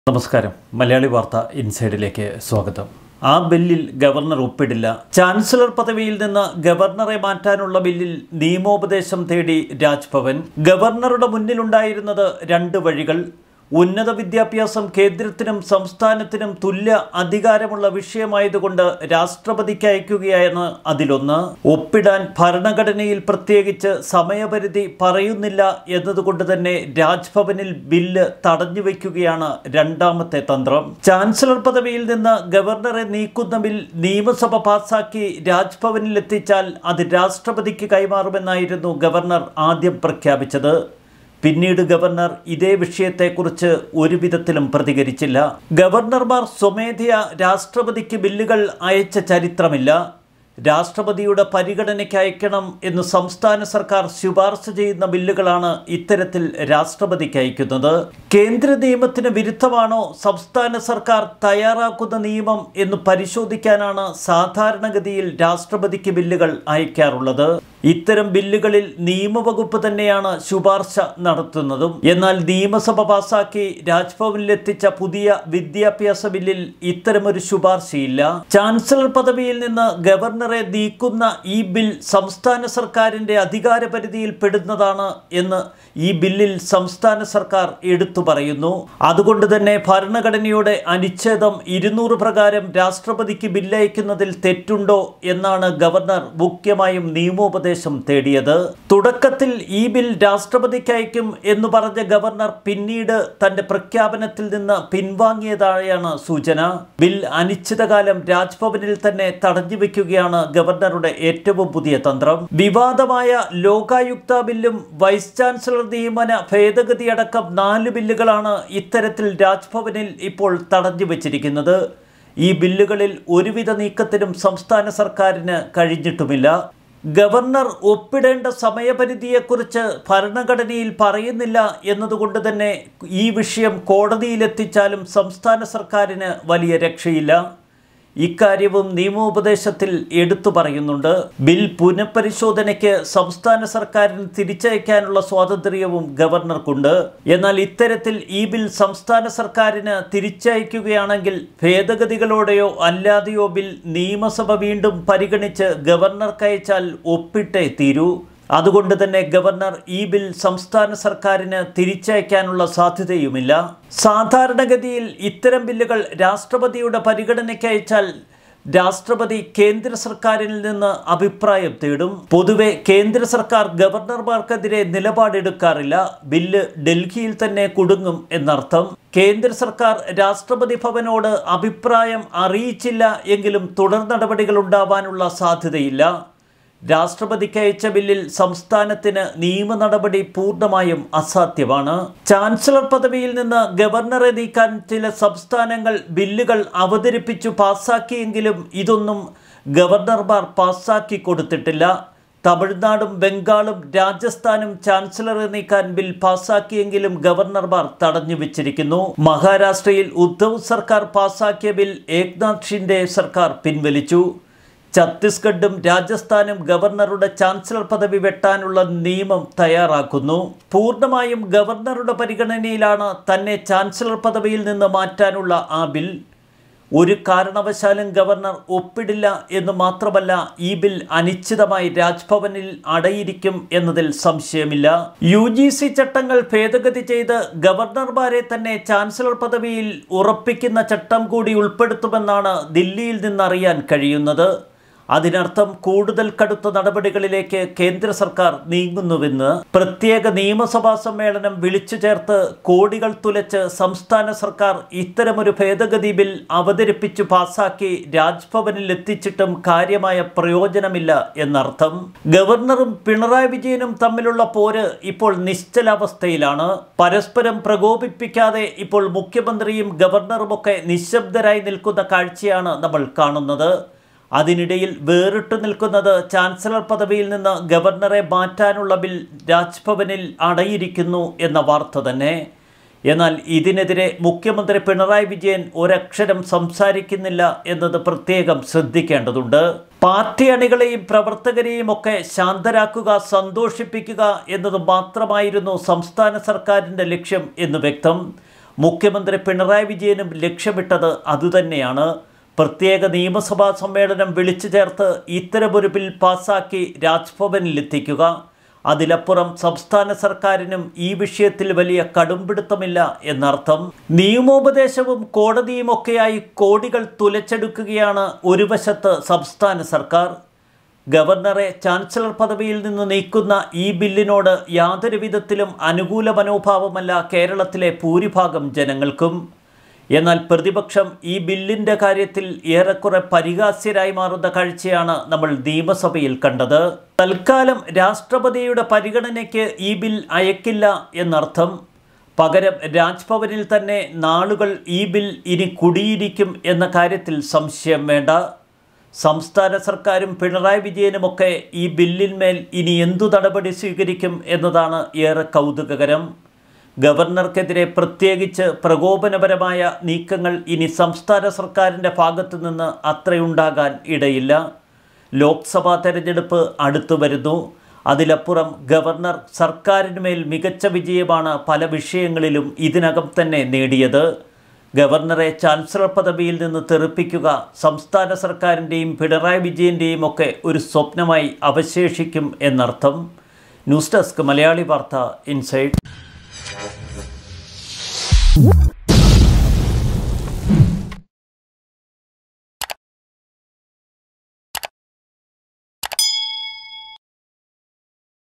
നമസ്കാരം മലയാളി വാർത്ത ഇൻസൈഡിലേക്ക് സ്വാഗതം ആ ബില്ലിൽ ഗവർണർ ഒപ്പിടില്ല ചാൻസലർ പദവിയിൽ നിന്ന് ഗവർണറെ മാറ്റാനുള്ള ബില്ലിൽ നിയമോപദേശം തേടി രാജ്ഭവൻ ഗവർണറുടെ മുന്നിലുണ്ടായിരുന്നത് രണ്ട് വഴികൾ ഉന്നത വിദ്യാഭ്യാസം കേന്ദ്രത്തിനും സംസ്ഥാനത്തിനും തുല്യ അധികാരമുള്ള വിഷയമായതുകൊണ്ട് രാഷ്ട്രപതിക്ക് അയക്കുകയാണ് അതിലൊന്ന് ഒപ്പിടാൻ ഭരണഘടനയിൽ പ്രത്യേകിച്ച് സമയപരിധി പറയുന്നില്ല എന്നതുകൊണ്ട് തന്നെ രാജ്ഭവനിൽ ബില്ല് തടഞ്ഞു വയ്ക്കുകയാണ് രണ്ടാമത്തെ തന്ത്രം ചാൻസലർ പദവിയിൽ നിന്ന് ഗവർണറെ നീക്കുന്ന ബിൽ നിയമസഭ പാസാക്കി രാജ്ഭവനിൽ എത്തിച്ചാൽ അത് രാഷ്ട്രപതിക്ക് കൈമാറുമെന്നായിരുന്നു ഗവർണർ ആദ്യം പ്രഖ്യാപിച്ചത് പിന്നീട് ഗവർണർ ഇതേ വിഷയത്തെക്കുറിച്ച് ഒരു വിധത്തിലും പ്രതികരിച്ചില്ല ഗവർണർമാർ സ്വമേധയാ രാഷ്ട്രപതിക്ക് ബില്ലുകൾ അയച്ച ചരിത്രമില്ല രാഷ്ട്രപതിയുടെ പരിഗണനയ്ക്ക് അയക്കണം എന്ന് സംസ്ഥാന സർക്കാർ ശുപാർശ ചെയ്യുന്ന ബില്ലുകളാണ് ഇത്തരത്തിൽ രാഷ്ട്രപതിക്ക് അയക്കുന്നത് കേന്ദ്ര നിയമത്തിന് വിരുദ്ധമാണോ സംസ്ഥാന സർക്കാർ തയ്യാറാക്കുന്ന നിയമം എന്ന് പരിശോധിക്കാനാണ് സാധാരണഗതിയിൽ രാഷ്ട്രപതിക്ക് ബില്ലുകൾ അയക്കാറുള്ളത് ഇത്തരം ബില്ലുകളിൽ നിയമവകുപ്പ് തന്നെയാണ് ശുപാർശ നടത്തുന്നതും എന്നാൽ നിയമസഭ പാസാക്കി രാജ്ഭവനിലെത്തിച്ച പുതിയ വിദ്യാഭ്യാസ ബില്ലിൽ ഇത്തരമൊരു ശുപാർശയില്ല ചാൻസലർ പദവിയിൽ നിന്ന് ഗവർണറെ നീക്കുന്ന ഈ ബിൽ സംസ്ഥാന സർക്കാരിന്റെ അധികാര പരിധിയിൽ പെടുന്നതാണ് എന്ന് ഈ ബില്ലിൽ സംസ്ഥാന സർക്കാർ എടുത്തു പറയുന്നു അതുകൊണ്ട് തന്നെ ഭരണഘടനയുടെ അനുച്ഛേദം ഇരുന്നൂറ് പ്രകാരം രാഷ്ട്രപതിക്ക് ബില്ലയക്കുന്നതിൽ തെറ്റുണ്ടോ എന്നാണ് ഗവർണർ മുഖ്യമായും നിയമോപദേശം തേടിയത് തുടക്കത്തിൽ ഈ ബിൽ രാഷ്ട്രപതിക്ക് അയക്കും എന്ന് പറഞ്ഞ ഗവർണർ പിന്നീട് തന്റെ പ്രഖ്യാപനത്തിൽ നിന്ന് പിൻവാങ്ങിയതായാണ് സൂചന ബിൽ അനിശ്ചിതകാലം രാജ്ഭവനിൽ തന്നെ തടഞ്ഞു വെക്കുകയാണ് ഗവർണറുടെ ഏറ്റവും പുതിയ തന്ത്രം വിവാദമായ ലോകായുക്ത ബില്ലും വൈസ് ചാൻസലർ നിയമന ഭേദഗതി അടക്കം നാല് ബില്ലുകളാണ് ഇത്തരത്തിൽ രാജ്ഭവനിൽ ഇപ്പോൾ തടഞ്ഞു വച്ചിരിക്കുന്നത് ഈ ബില്ലുകളിൽ ഒരുവിധ നീക്കത്തിനും സംസ്ഥാന സർക്കാരിന് കഴിഞ്ഞിട്ടുമില്ല ഗവർണർ ഒപ്പിടേണ്ട സമയപരിധിയെക്കുറിച്ച് ഭരണഘടനയിൽ പറയുന്നില്ല എന്നതുകൊണ്ട് തന്നെ ഈ വിഷയം കോടതിയിലെത്തിച്ചാലും സംസ്ഥാന സർക്കാരിന് വലിയ രക്ഷയില്ല ഇക്കാര്യവും നിയമോപദേശത്തിൽ എടുത്തു പറയുന്നുണ്ട് ബിൽ പുനഃപരിശോധനയ്ക്ക് സംസ്ഥാന സർക്കാരിന് തിരിച്ചയക്കാനുള്ള സ്വാതന്ത്ര്യവും ഗവർണർക്കുണ്ട് എന്നാൽ ഇത്തരത്തിൽ ഈ ബിൽ സംസ്ഥാന സർക്കാരിന് തിരിച്ചയക്കുകയാണെങ്കിൽ ഭേദഗതികളോടെയോ അല്ലാതെയോ ബിൽ നിയമസഭ വീണ്ടും പരിഗണിച്ച് ഗവർണർക്കയച്ചാൽ ഒപ്പിട്ടേ തീരൂ അതുകൊണ്ട് തന്നെ ഗവർണർ ഈ ബിൽ സംസ്ഥാന സർക്കാരിന് തിരിച്ചയക്കാനുള്ള സാധ്യതയുമില്ല സാധാരണഗതിയിൽ ഇത്തരം ബില്ലുകൾ രാഷ്ട്രപതിയുടെ പരിഗണനയ്ക്ക് അയച്ചാൽ രാഷ്ട്രപതി കേന്ദ്ര സർക്കാരിൽ നിന്ന് അഭിപ്രായം തേടും പൊതുവെ കേന്ദ്ര സർക്കാർ ഗവർണർമാർക്കെതിരെ നിലപാടെടുക്കാറില്ല ബില്ല് ഡൽഹിയിൽ തന്നെ കുടുങ്ങും എന്നർത്ഥം കേന്ദ്ര സർക്കാർ രാഷ്ട്രപതി ഭവനോട് അഭിപ്രായം അറിയിച്ചില്ല എങ്കിലും തുടർ നടപടികൾ ഉണ്ടാവാനുള്ള സാധ്യതയില്ല രാഷ്ട്രപതിക്ക് അയച്ച ബില്ലിൽ സംസ്ഥാനത്തിന് നിയമ നടപടി പൂർണ്ണമായും അസാധ്യമാണ് ചാൻസലർ പദവിയിൽ നിന്ന് ഗവർണറെ നീക്കാൻ ചില സംസ്ഥാനങ്ങൾ ബില്ലുകൾ അവതരിപ്പിച്ചു പാസാക്കിയെങ്കിലും ഇതൊന്നും ഗവർണർമാർ പാസാക്കി കൊടുത്തിട്ടില്ല തമിഴ്നാടും ബംഗാളും രാജസ്ഥാനും ചാൻസലറെ നീക്കാൻ ബിൽ പാസാക്കിയെങ്കിലും ഗവർണർമാർ തടഞ്ഞു വെച്ചിരിക്കുന്നു മഹാരാഷ്ട്രയിൽ ഉദ്ധവ് സർക്കാർ പാസാക്കിയ ബിൽ ഏക്നാഥ് ഷിൻഡെ സർക്കാർ പിൻവലിച്ചു ഛത്തീസ്ഗഡും രാജസ്ഥാനും ഗവർണറുടെ ചാൻസലർ പദവി വെട്ടാനുള്ള നിയമം തയ്യാറാക്കുന്നു പൂർണ്ണമായും ഗവർണറുടെ പരിഗണനയിലാണ് തന്നെ ചാൻസലർ പദവിയിൽ നിന്ന് മാറ്റാനുള്ള ആ ബിൽ ഒരു കാരണവശാലും ഗവർണർ ഒപ്പിടില്ല എന്ന് മാത്രമല്ല ഈ ബിൽ അനിശ്ചിതമായി രാജ്ഭവനിൽ അടയിരിക്കും എന്നതിൽ സംശയമില്ല യു ജി സി ചട്ടങ്ങൾ ഭേദഗതി ചെയ്ത് ഗവർണർമാരെ തന്നെ ചാൻസലർ പദവിയിൽ ഉറപ്പിക്കുന്ന ചട്ടം കൂടി ഉൾപ്പെടുത്തുമെന്നാണ് ദില്ലിയിൽ നിന്നറിയാൻ കഴിയുന്നത് അതിനർത്ഥം കൂടുതൽ കടുത്ത നടപടികളിലേക്ക് കേന്ദ്ര സർക്കാർ നീങ്ങുന്നുവെന്ന് പ്രത്യേക നിയമസഭാ സമ്മേളനം വിളിച്ചു ചേർത്ത് കോടികൾ തുലച്ച് സംസ്ഥാന സർക്കാർ ഇത്തരമൊരു ഭേദഗതി ബിൽ അവതരിപ്പിച്ചു പാസാക്കി രാജ്ഭവനിൽ എത്തിച്ചിട്ടും കാര്യമായ പ്രയോജനമില്ല എന്നർത്ഥം ഗവർണറും പിണറായി വിജയനും തമ്മിലുള്ള പോര് ഇപ്പോൾ നിശ്ചലാവസ്ഥയിലാണ് പരസ്പരം പ്രകോപിപ്പിക്കാതെ ഇപ്പോൾ മുഖ്യമന്ത്രിയും ഗവർണറുമൊക്കെ നിശബ്ദരായി നിൽക്കുന്ന കാഴ്ചയാണ് നമ്മൾ കാണുന്നത് അതിനിടയിൽ വേറിട്ട് നിൽക്കുന്നത് ചാൻസലർ പദവിയിൽ നിന്ന് ഗവർണറെ മാറ്റാനുള്ള ബിൽ രാജ്ഭവനിൽ അടയിരിക്കുന്നു എന്ന വാർത്ത തന്നെ എന്നാൽ ഇതിനെതിരെ മുഖ്യമന്ത്രി പിണറായി വിജയൻ ഒരക്ഷരം സംസാരിക്കുന്നില്ല എന്നത് പ്രത്യേകം ശ്രദ്ധിക്കേണ്ടതുണ്ട് പാർട്ടി അണികളെയും പ്രവർത്തകരെയും ഒക്കെ ശാന്തരാക്കുക സന്തോഷിപ്പിക്കുക എന്നത് മാത്രമായിരുന്നു സംസ്ഥാന സർക്കാരിൻ്റെ ലക്ഷ്യം എന്ന് വ്യക്തം മുഖ്യമന്ത്രി പിണറായി വിജയനും ലക്ഷ്യമിട്ടത് അതുതന്നെയാണ് പ്രത്യേക നിയമസഭാ സമ്മേളനം വിളിച്ചു ചേർത്ത് ഇത്തരമൊരു ബിൽ പാസാക്കി രാജ്ഭവനിലെത്തിക്കുക അതിലപ്പുറം സംസ്ഥാന സർക്കാരിനും ഈ വിഷയത്തിൽ വലിയ കടുംപിടുത്തമില്ല എന്നർത്ഥം നിയമോപദേശവും കോടതിയുമൊക്കെയായി കോടികൾ തുലച്ചെടുക്കുകയാണ് ഒരു വശത്ത് സംസ്ഥാന സർക്കാർ ഗവർണറെ ചാൻസലർ പദവിയിൽ നിന്ന് നീക്കുന്ന ഈ ബില്ലിനോട് യാതൊരു വിധത്തിലും അനുകൂല മനോഭാവമല്ല കേരളത്തിലെ ഭൂരിഭാഗം ജനങ്ങൾക്കും എന്നാൽ പ്രതിപക്ഷം ഈ ബില്ലിൻ്റെ കാര്യത്തിൽ ഏറെക്കുറെ പരിഹാസ്യരായി മാറുന്ന കാഴ്ചയാണ് നമ്മൾ നിയമസഭയിൽ കണ്ടത് തൽക്കാലം രാഷ്ട്രപതിയുടെ പരിഗണനയ്ക്ക് ഈ ബിൽ അയക്കില്ല എന്നർത്ഥം പകരം രാജ്ഭവനിൽ തന്നെ നാളുകൾ ഈ ബിൽ ഇനി കുടിയിരിക്കും എന്ന കാര്യത്തിൽ സംശയം വേണ്ട സംസ്ഥാന സർക്കാരും പിണറായി വിജയനുമൊക്കെ ഈ ബില്ലിന്മേൽ ഇനി എന്തു നടപടി സ്വീകരിക്കും എന്നതാണ് ഏറെ കൗതുകകരം ഗവർണർക്കെതിരെ പ്രത്യേകിച്ച് പ്രകോപനപരമായ നീക്കങ്ങൾ ഇനി സംസ്ഥാന സർക്കാരിൻ്റെ ഭാഗത്തു നിന്ന് അത്രയുണ്ടാകാൻ ഇടയില്ല ലോക്സഭാ തെരഞ്ഞെടുപ്പ് അടുത്തു വരുന്നു അതിലപ്പുറം ഗവർണർ സർക്കാരിനുമേൽ മികച്ച വിജയമാണ് പല വിഷയങ്ങളിലും ഇതിനകം തന്നെ നേടിയത് ഗവർണറെ ചാൻസലർ പദവിയിൽ നിന്ന് തെറിപ്പിക്കുക സംസ്ഥാന സർക്കാരിൻ്റെയും പിണറായി വിജയൻ്റെയും ഒക്കെ ഒരു സ്വപ്നമായി അവശേഷിക്കും എന്നർത്ഥം ന്യൂസ് ഡെസ്ക് മലയാളി വാർത്ത ഇൻസൈഡ്